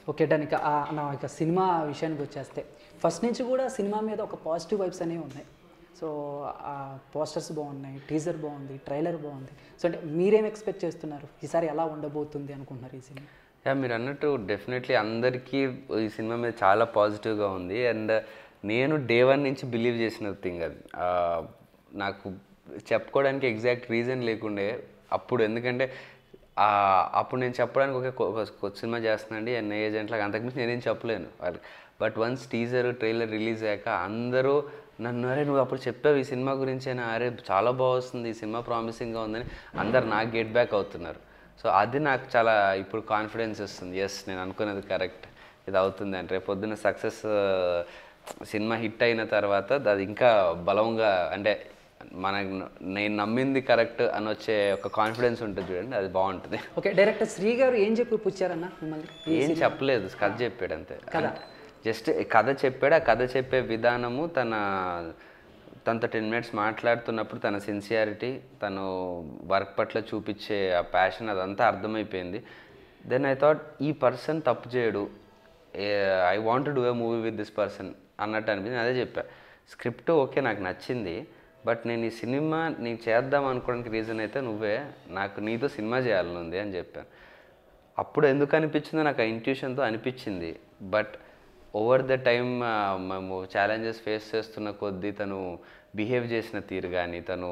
Okay done ఇక ఆ- నా ఇక సినిమా విషయానికి వచ్చేస్తే ఫస్ట్ నుంచి కూడా సినిమా మీద ఒక పాజిటివ్ వైబ్స్ అనేవి ఉన్నాయి సో ఆ పోస్టర్స్ బాగున్నాయి టీజర్ బాగుంది ట్రైలర్ బాగుంది సో అంటే మీరేం ఎక్స్పెక్ట్ చేస్తున్నారు ఈసారి ఎలా ఉండబోతుంది అనుకుంటున్నారు ఈ సినిమా యా మీరు అన్నట్టు డెఫినెట్లీ అందరికీ ఈ సినిమా మీద చాలా పాజిటివ్గా ఉంది అండ్ నేను డే వన్ నుంచి బిలీవ్ చేసిన థింగ్ అది ఆ, నాకు చెప్పుకోవడానికి ఎగ్జాక్ట్ రీజన్ లేకుండే అప్పుడు ఎందుకంటే ఆ, అప్పుడు నేను చెప్పడానికి ఒక కొ- ఒక కొత్త సినిమా చేస్తున్నాండి ఎన్ ఏజెంట్లకు అంతకుమించి నేనేం చెప్పలేను వాళ్ళకి but once teaser trailer release అయ్యాక అందరూ నన్ను అరే నువ్వు అప్పుడు చెప్పావు ఈ సినిమా గురించేనా అరే చాలా బాగుంది ఈ సినిమా ప్రామిసింగ్గా ఉందని అందరు నాకు గెట్ బ్యాక్ అవుతున్నారు సో అది నాకు చాలా ఇప్పుడు కాన్ఫిడెన్స్ ఇస్తుంది ఎస్ నేను అనుకున్నది కరెక్ట్ ఇది అవుతుంది అంటే రేపు పొద్దున్న సక్సెస్ సినిమా హిట్ అయిన తర్వాత అది ఇంకా బలంగా అంటే మనకు నేను నమ్మింది కరెక్ట్ అని వచ్చే ఒక కాన్ఫిడెన్స్ ఉంటుంది చూడండి అది బాగుంటుంది ఓకే డైరెక్టర్ శ్రీ గారు ఏం చెప్పి పుచ్చారన్న మిమ్మల్ని ఏం చెప్పలేదు కథ చెప్పాడు అంతే జస్ట్ కథ చెప్పాడు ఆ కథ చెప్పే విధానము తన తనతో టెన్ మినిట్స్ మాట్లాడుతున్నప్పుడు తన సిన్సియారిటీ తను వర్క్ పట్ల చూపించే ఆ ప్యాషన్ అదంతా అర్థమైపోయింది దెన్ ఐ థాట్ ఈ పర్సన్ తప్పు చేయడు I want do a movie with this person అన్నట్టు అనిపించింది అదే చెప్పా స్క్రిప్ట్ ఓకే నాకు నచ్చింది బట్ నేను ఈ సినిమా నీకు చేద్దాం అనుకోవడానికి రీజన్ అయితే నువ్వే నాకు నీతో సినిమా చేయాలని ఉంది అని చెప్పాను అప్పుడు ఎందుకు అనిపించిందో నాకు ఆ ఇంట్యూషన్తో అనిపించింది బట్ ఓవర్ ద టైమ్ మేము ఛాలెంజెస్ ఫేస్ చేస్తున్న కొద్దీ తను బిహేవ్ చేసిన తీరు కానీ తను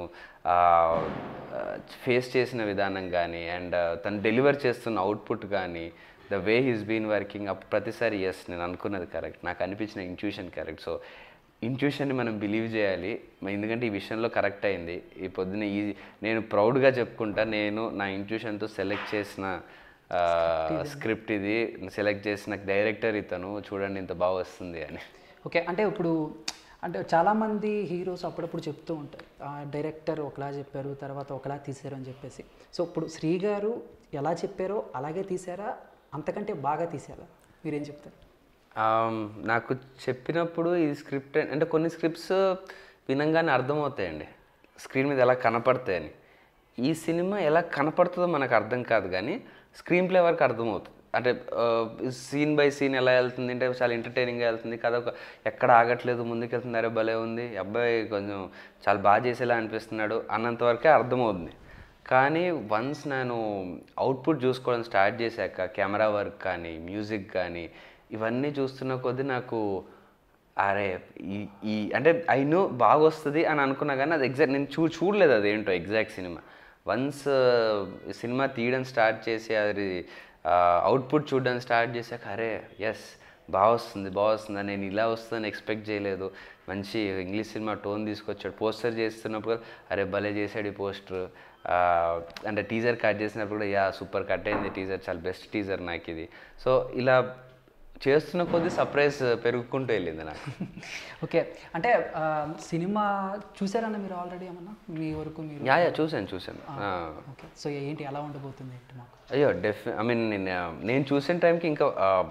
ఫేస్ చేసిన విధానం కానీ అండ్ తను డెలివర్ చేస్తున్న అవుట్పుట్ కానీ the way he's been working అప్పుడు ప్రతిసారి ఎస్ నేను అనుకున్నది కరెక్ట్ నాకు అనిపించిన ఇంట్యూషన్ కరెక్ట్ సో ఇంట్యూషన్ని మనం బిలీవ్ చేయాలి మ- ఎందుకంటే ఈ విషయంలో కరెక్ట్ అయింది ఈ పొద్దున ఈజీ నేను ప్రౌడ్గా చెప్పుకుంటా నేను నా ఇంట్యూషన్తో సెలెక్ట్ చేసిన స్క్రిప్ట్ ఇది సెలెక్ట్ చేసిన డైరెక్టర్ ఇతను చూడండి ఇంత బాగా వస్తుంది అని ఓకే అంటే ఇప్పుడు అంటే చాలామంది హీరోస్ అప్పుడప్పుడు చెప్తూ ఉంటారు ఆ, డైరెక్టర్ ఒకలా చెప్పారు తర్వాత ఒకలా తీశారు అని చెప్పేసి సో ఇప్పుడు శ్రీ గారు ఎలా చెప్పారో అలాగే తీశారా అంతకంటే బాగా తీశారా మీరేం చెప్తారు ఆమ్, నాకు చెప్పినప్పుడు ఈ స్క్రిప్ట్ అంటే కొన్ని స్క్రిప్ట్స్ వినంగానే అర్థమవుతాయండి స్క్రీన్ మీద ఎలా కనపడతాయని ఈ సినిమా ఎలా కనపడుతుందో మనకు అర్థం కాదు కానీ స్క్రీన్ ప్లే వరకు అర్థమవుతుంది అంటే సీన్ బై సీన్ ఎలా వెళ్తుంది అంటే చాలా ఎంటర్టైనింగ్గా వెళ్తుంది కథ ఒక ఎక్కడ ఆగట్లేదు ముందుకు వెళ్తుంది అరే భలే ఉంది ఈ అబ్బాయి కొంచెం చాలా బాగా చేసేలా అనిపిస్తున్నాడు అన్నంత వరకే అర్థమవుతుంది కానీ వన్స్ నేను అవుట్పుట్ చూసుకోవడం స్టార్ట్ చేశాక కెమెరా వర్క్ కానీ మ్యూజిక్ కానీ ఇవన్నీ చూస్తున్న కొద్దీ నాకు అరే ఈ ఈ అంటే ఐ నో బాగా వస్తుంది అని అనుకున్నా కానీ అది ఎగ్జాక్ట్ నేను చూ చూడలేదు అది ఏంటో ఎగ్జాక్ట్ సినిమా వన్స్ సినిమా తీయడం స్టార్ట్ చేసి అది అవుట్పుట్ చూడడం స్టార్ట్ చేశాక అరే ఎస్ బాగా వస్తుంది బాగా వస్తుంది అని నేను ఇలా వస్తుందని ఎక్స్పెక్ట్ చేయలేదు మంచి ఇంగ్లీష్ సినిమా టోన్ తీసుకొచ్చాడు పోస్టర్ చేస్తున్నప్పుడు కూడా, అరే భలే చేశాడు ఈ పోస్టర్ అంటే టీజర్ కట్ చేసినప్పుడు కూడా యా సూపర్ కట్ అయింది టీజర్ చాలా బెస్ట్ టీజర్ నాకు ఇది సో ఇలా చేస్తున్న కొద్దీ సర్ప్రైజ్ పెరుగుకుంటూ వెళ్ళింది నాకు ఓకే అంటే ఆ, సినిమా చూసారన్న మీరు ఆల్రెడీ ఏమన్నా మీ వరకు మీరు యా యా చూశాను చూశాను ఆ. ఓకే సో ఏంటి ఎలా ఉండబోతుంది ఏంటి మాకు అయ్యో డెఫ్ ఐ మీన్ నేను నేను చూసిన టైంకి ఇంకా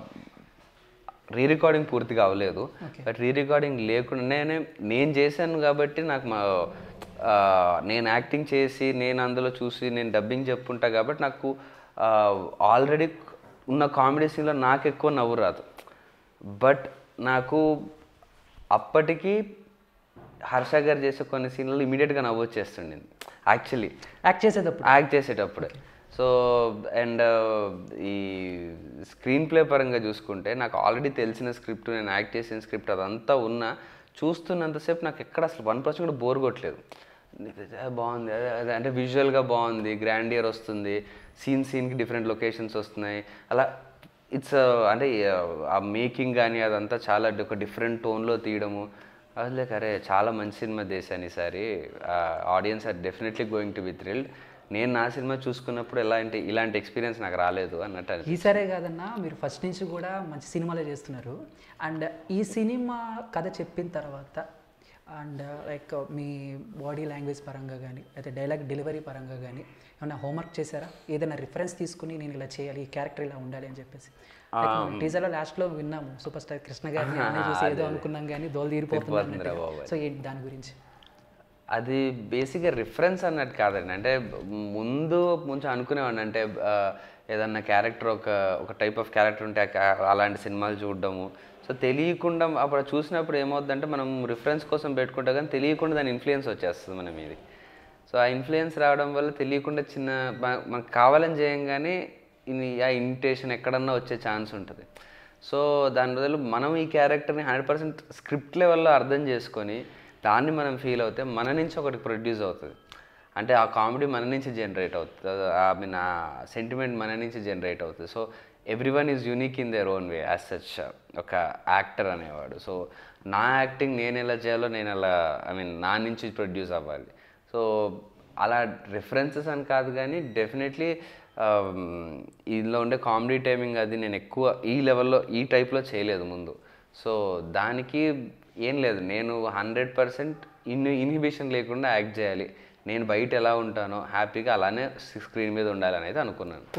రీ రికార్డింగ్ పూర్తిగా అవ్వలేదు బట్ రీ రికార్డింగ్ లేకుండా నేనే నేను చేశాను కాబట్టి నాకు మా ఆ, నేను యాక్టింగ్ చేసి నేను అందులో చూసి నేను డబ్బింగ్ చెప్పుంటా కాబట్టి నాకు ఆల్రెడీ ఉన్న కామెడీ సీన్లో నాకు ఎక్కువ నవ్వు రాదు బట్ నాకు అప్పటికి హర్ష గారు చేసే కొన్ని సీన్లలో ఇమీడియట్గా నవ్వు వచ్చేస్తుండే యాక్చువల్లీ యాక్ట్ చేసేటప్పుడు యాక్ట్ చేసేటప్పుడే సో అండ్ ఈ స్క్రీన్ ప్లే పరంగా చూసుకుంటే నాకు ఆల్రెడీ తెలిసిన స్క్రిప్ట్ నేను యాక్ట్ చేసిన స్క్రిప్ట్ అదంతా ఉన్నా చూస్తున్నంతసేపు నాకు ఎక్కడ అసలు వన్ పర్సెంట్ కూడా బోర్ కొట్టలేదు "ఆ, బాగుంది అదే అదే అంటే విజువల్గా బాగుంది గ్రాండియర్ వస్తుంది సీన్ సీన్కి డిఫరెంట్ లొకేషన్స్ వస్తున్నాయి అలా ఇట్స్ అంటే ఆ మేకింగ్ కానీ అదంతా చాలా ఒక డిఫరెంట్ టోన్లో తీయడము అది లైక్ అరే చాలా మంచి సినిమా తీశాను ఈసారి audience are definitely going to be thrilled నేను నా సినిమా చూసుకున్నప్పుడు ఎలాంటి ఇలాంటి ఎక్స్పీరియన్స్ నాకు రాలేదు అన్నట్టు అనిపించింది. ఈసారే కాదన్నా మీరు ఫస్ట్ నుంచి కూడా మంచి సినిమాలే చేస్తున్నారు అండ్ ఈ సినిమా కథ చెప్పిన తర్వాత అండ్ లైక్ మీ బాడీ లాంగ్వేజ్ పరంగా కానీ అయితే డైలాగ్ డెలివరీ పరంగా కానీ ఏమైనా హోంవర్క్ చేశారా ఏదైనా రిఫరెన్స్ తీసుకుని నేను ఇలా చేయాలి ఈ క్యారెక్టర్ ఇలా ఉండాలి అని చెప్పేసి టీజర్లో లాస్ట్లో విన్నాము సూపర్ స్టార్ కృష్ణ గారిని అన్నీ చూసి ఏదో అనుకున్నాం కానీ దోలు తీరిపోతుంది తీరిపోతుందిరా అన్నట్టుగా. బాబాయ్. సో ఏంటి దాని గురించి అది బేసిక్గా రిఫరెన్స్ అన్నట్టు కాదండి అంటే ముందు కొంచెం అనుకునేవాడిని అంటే ఆ, ఏదన్నా క్యారెక్టర్ ఒక ఒక టైప్ ఆఫ్ క్యారెక్టర్ ఉంటే ఆ ca- అలాంటి సినిమాలు చూడడము సో తెలియకుండా అప్పుడు చూసినప్పుడు ఏమవుతుందంటే మనం రిఫరెన్స్ కోసం పెట్టుకుంటాం కానీ తెలియకుండా దాని ఇన్ఫ్లుయెన్స్ వచ్చేస్తుంది మన మీది సో ఆ ఇన్ఫ్లుయెన్స్ రావడం వల్ల తెలియకుండా చిన్న మ- మనకు కావాలని చేయంగానే ఇది ఆ ఇమిటేషన్ ఎక్కడన్నా వచ్చే ఛాన్స్ ఉంటుంది సో దాని బదులు మనం ఈ క్యారెక్టర్ని హండ్రెడ్ పర్సెంట్ స్క్రిప్ట్ లెవెల్లో అర్థం చేసుకొని దాన్ని మనం ఫీల్ అవుతే మన నుంచి ఒకటి ప్రొడ్యూస్ అవుతుంది అంటే ఆ కామెడీ మన నుంచి జనరేట్ అవుతుంది ఐ మీన్ ఆ సెంటిమెంట్ మన నుంచి జనరేట్ అవుతుంది so everyone is unique in their own way as such ఒక యాక్టర్ అనేవాడు సో నా యాక్టింగ్ నేను ఎలా చేయాలో నేను ఎలా ఐ మీన్ నా నుంచి ప్రొడ్యూస్ అవ్వాలి సో అలా రిఫరెన్సెస్ అని కాదు కానీ డెఫినెట్లీ ఇందులో ఉండే కామెడీ టైమింగ్ అది నేను ఎక్కువ ఈ లెవెల్లో ఈ టైప్లో చేయలేదు ముందు సో దానికి ఏం లేదు నేను హండ్రెడ్ పర్సెంట్ ఇన్ ఇన్హిబిషన్ లేకుండా యాక్ట్ చేయాలి నేను బయట ఎలా ఉంటానో హ్యాపీగా అలానే స్క్రీన్ మీద ఉండాలని అయితే అనుకున్నాను